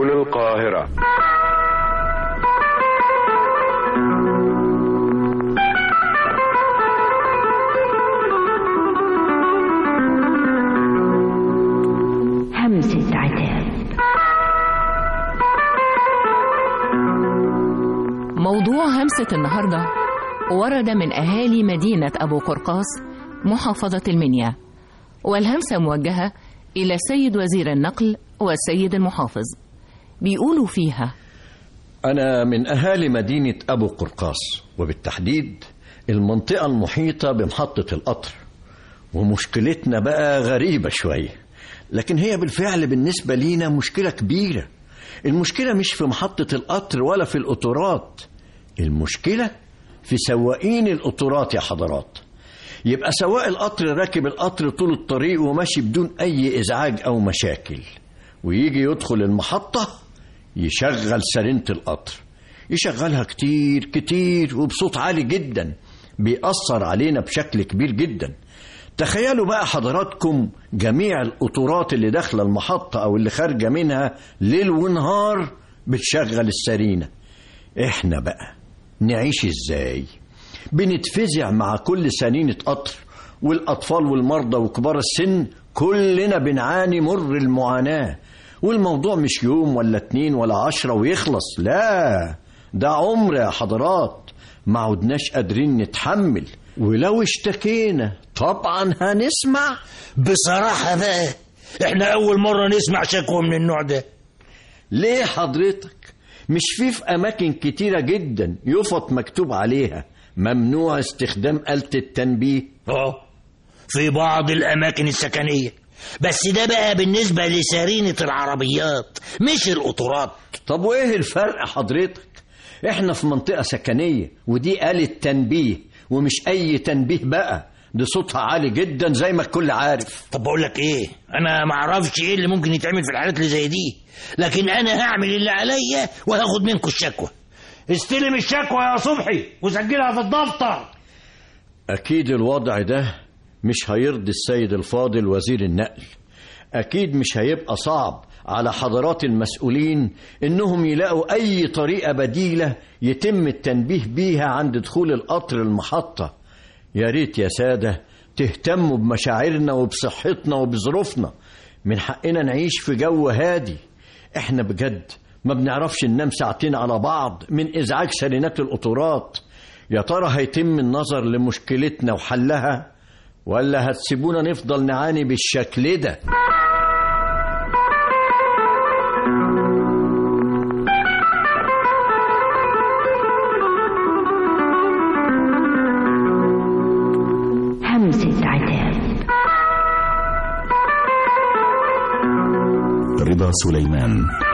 هنا القاهرة همسة عتاب موضوع همسة النهاردة ورد من أهالي مدينة أبو قرقاس محافظة المنيا والهمسة موجهة إلى السيد وزير النقل والسيد المحافظ بيقولوا فيها أنا من أهالي مدينة أبو قرقاس وبالتحديد المنطقة المحيطة بمحطة القطر ومشكلتنا بقى غريبة شوية لكن هي بالفعل بالنسبة لينا مشكلة كبيرة المشكلة مش في محطة القطر ولا في القطورات المشكلة في سواقين القطورات يا حضرات يبقى سواق القطر راكب القطر طول الطريق وماشي بدون أي إزعاج أو مشاكل ويجي يدخل المحطة يشغل سرينة القطر يشغلها كتير كتير وبصوت عالي جدا بيأثر علينا بشكل كبير جدا تخيلوا بقى حضراتكم جميع القطورات اللي داخلة المحطة أو اللي خارجة منها ليل ونهار بتشغل السرينة احنا بقى نعيش ازاي بنتفزع مع كل سنينة قطر والأطفال والمرضى وكبار السن كلنا بنعاني مر المعاناة والموضوع مش يوم ولا اتنين ولا عشرة ويخلص لا ده عمر يا حضرات ما عدناش قادرين نتحمل ولو اشتكينا طبعا هنسمع بصراحة بقى احنا أول مرة نسمع شكوى من النوع ده ليه حضرتك مش في في أماكن كتيرة جدا يفط مكتوب عليها ممنوع استخدام آلة التنبيه اه في بعض الأماكن السكنية بس ده بقى بالنسبة لسرينة العربيات مش القطورات طب وايه الفرق حضرتك احنا في منطقة سكنية ودي آلة تنبيه ومش أي تنبيه بقى دي صوتها عالي جدا زي ما الكل عارف طب بقول لك ايه انا ما اعرفش ايه اللي ممكن يتعمل في الحالات اللي زي دي لكن انا هعمل اللي عليا وهاخد منكم الشكوى استلم الشكوى يا صبحي وسجلها في الدفتر أكيد الوضع ده مش هيرضي السيد الفاضل وزير النقل أكيد مش هيبقى صعب على حضرات المسؤولين إنهم يلاقوا أي طريقة بديلة يتم التنبيه بيها عند دخول القطر المحطة يا ريت يا سادة تهتموا بمشاعرنا وبصحتنا وبظروفنا من حقنا نعيش في جو هادي احنا بجد ما بنعرفش ننام ساعتين على بعض من ازعاج سرينات القطورات يا ترى هيتم النظر لمشكلتنا وحلها ولا هتسيبونا نفضل نعاني بالشكل ده همسة عتاب رضا سليمان